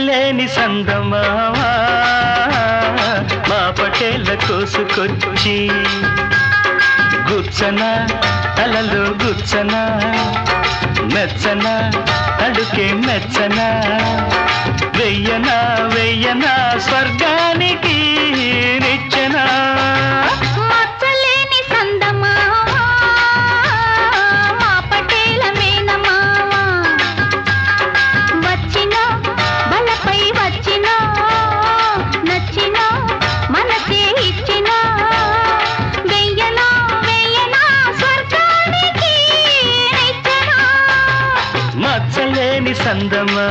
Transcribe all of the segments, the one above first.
మచ్చలేని సందమావా మా పటేళ్ళ కోసుకొచ్చి గుచ్చన తలలో గుచ్చన మెచ్చన అడుకే మెచ్చన వెయ్యన వెయ్యన స్వర్గానికి నిచ్చెనా మచ్చలేని సందమావా మా పటేల మేనమావా వచ్చిన బలపై వచ్చిన నచ్చిన మనసే ఇచ్చిన వెయ్యన వెయ్యన స్వర్గానికి నిచ్చెన మచ్చలేని సందమావా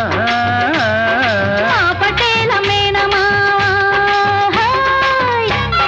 మా పటేల మేనమావా హాయ్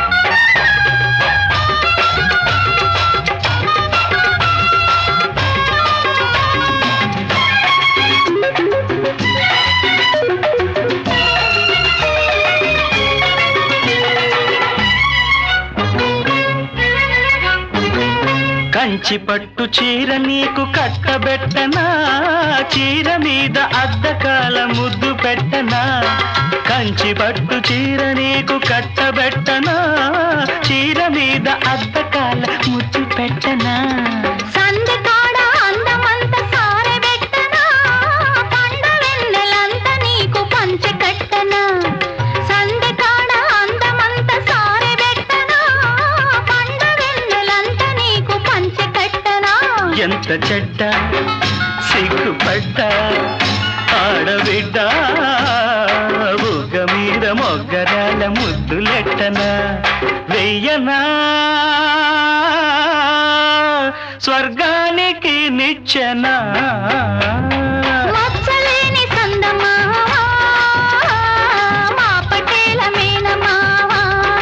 కంచి పట్టు చీర నీకు కట్టబెట్టనా చీర మీద అద్దకాల ముద్దు పెట్టనా కంచి పట్టు చీర నీకు కట్టబెట్టనా చీర మీద అద్దకాల ముద్దు పెట్టనా సందకాడ అందమంత సారెబెట్టనా పండ వెన్నెలంత నీకు పంచె కట్టనా సందకాడ అందమంత సారెబెట్టనా పండ వెన్నెలంత నీకు పంచె కట్టనా ఎంత చెడ్డ సిగ్గుపడ్డ ఆడబిడ్డ బుగ్గ మీద మొగ్గరాల ముద్దులెట్టనా వెయ్యనా స్వర్గానికి నిచ్చెనా మచ్చలేని సందమావా మా పటేల మేనమావా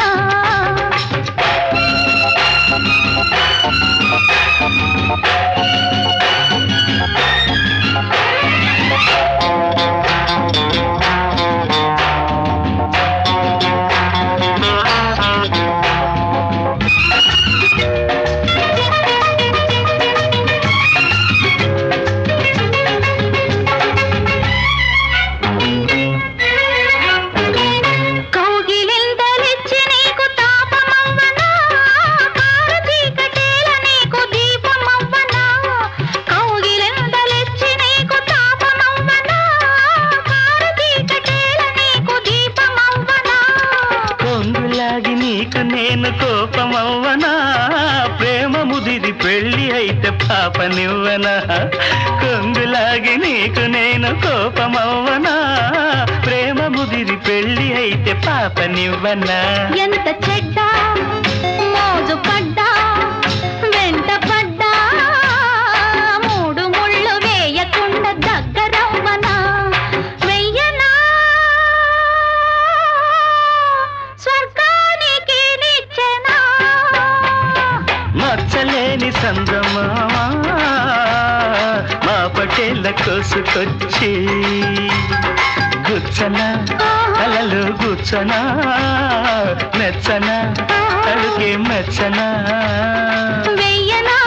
కౌగిలింతలిచ్చి నీకు తాపమవ్వనా కారు చీకటేల నీకు దీపమవ్వనా కౌగిలింతలిచ్చి నీకు తాపమవ్వనా కారు చీకటేల నీకు దీపమవ్వనా కొంగులాగి నీకు నేను కోపమవ్వనా ప్రేమ ముదిరి పెళ్ళి అయితే పాపనివ్వనా కొంగులాగి నీకు నేను కోపమవ్వనా ప్రేమ ముదిరి పెళ్ళి అయితే పాపనివ్వనా ఎంత చెడ్డ మోజు పడ్డా వెంట పడ్డా మూడు ముళ్ళు వేయకుండా దగ్గరవ్వనా వెయ్యనా స్వర్గానికి నిచ్చెనా మచ్చలేని సంద్రమా మా పటేళ్ళ కోసుకొచ్చి గుచ్చన కలలు గుచ్చన మెచ్చన తలుకే మెచ్చన వెయ్యనా